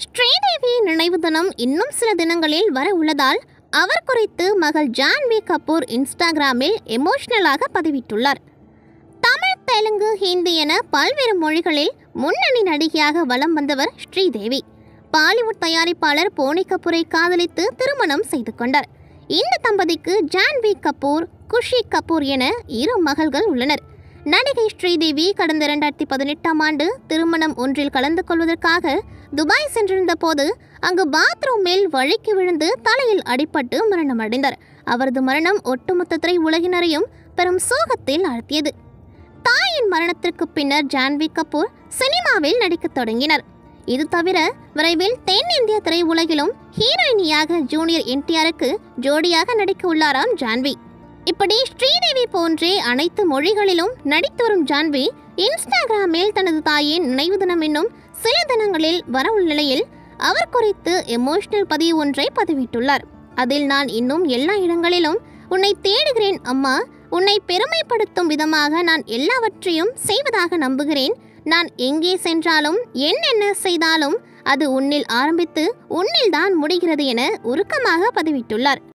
ஸ்ரீதேவி நினைவு தினம் இன்னும் சில தினங்களில் வர உள்ளதால் அவர் குறித்து மகள் ஜான்வி கபூர் இன்ஸ்டாகிராமில் எமோஷனலாக பதிவிட்டுள்ளார் தமிழ் தெலுங்கு ஹிந்தி என பல்வேறு மொழிகளில் முன்னணி நடிகையாக வலம் வந்தவர் ஸ்ரீதேவி பாலிவுட் தயாரிப்பாளர் போனி கபூரை காதலித்து திருமணம் செய்து கொண்டார் இந்த தம்பதிக்கு ஜான்வி கபூர் குஷி கபூர் என இரு மகள்கள் உள்ளனர் நடிகை ஸ்ரீதேவி கடந்த இரண்டாயிரத்தி பதினெட்டாம் ஆண்டு திருமணம் ஒன்றில் கலந்து கொள்வதற்காக துபாய் சென்றிருந்த போது அங்கு பாத்ரூமில் வழுக்கி விழுந்து தலையில் அடிபட்டு மரணமடைந்தார் அவரது மரணம் ஒட்டுமொத்த திரை உலகினரையும் பெரும் சோகத்தில் ஆழ்த்தியது தாயின் மரணத்திற்கு பின்னர் ஜான்வி கபூர் சினிமாவில் நடிக்கத் தொடங்கினார் இது தவிர விரைவில் தென்னிந்திய திரையுலகிலும் ஹீரோயினியாக ஜூனியர் என்டிஆருக்கு ஜோடியாக நடிக்க உள்ளாராம் ஜான்வி இப்படி ஸ்ரீதேவி போன்றே அனைத்து மொழிகளிலும் நடித்து வரும் ஜான்வி இன்ஸ்டாகிராமில் தனது தாயின் நினைவு தினம் என்னும் சில தினங்களில் வரவுள்ள நிலையில் அவர் குறித்து எமோஷனல் பதிவு ஒன்றை பதிவிட்டுள்ளார் அதில் நான் இன்னும் எல்லா இடங்களிலும் உன்னை தேடுகிறேன் அம்மா உன்னை பெருமைப்படுத்தும் விதமாக நான் எல்லாவற்றையும் செய்வதாக நம்புகிறேன் நான் எங்கே சென்றாலும் என்னென்ன செய்தாலும் அது உன்னில் ஆரம்பித்து உன்னில் தான் முடிகிறது என உருக்கமாக பதிவிட்டுள்ளார்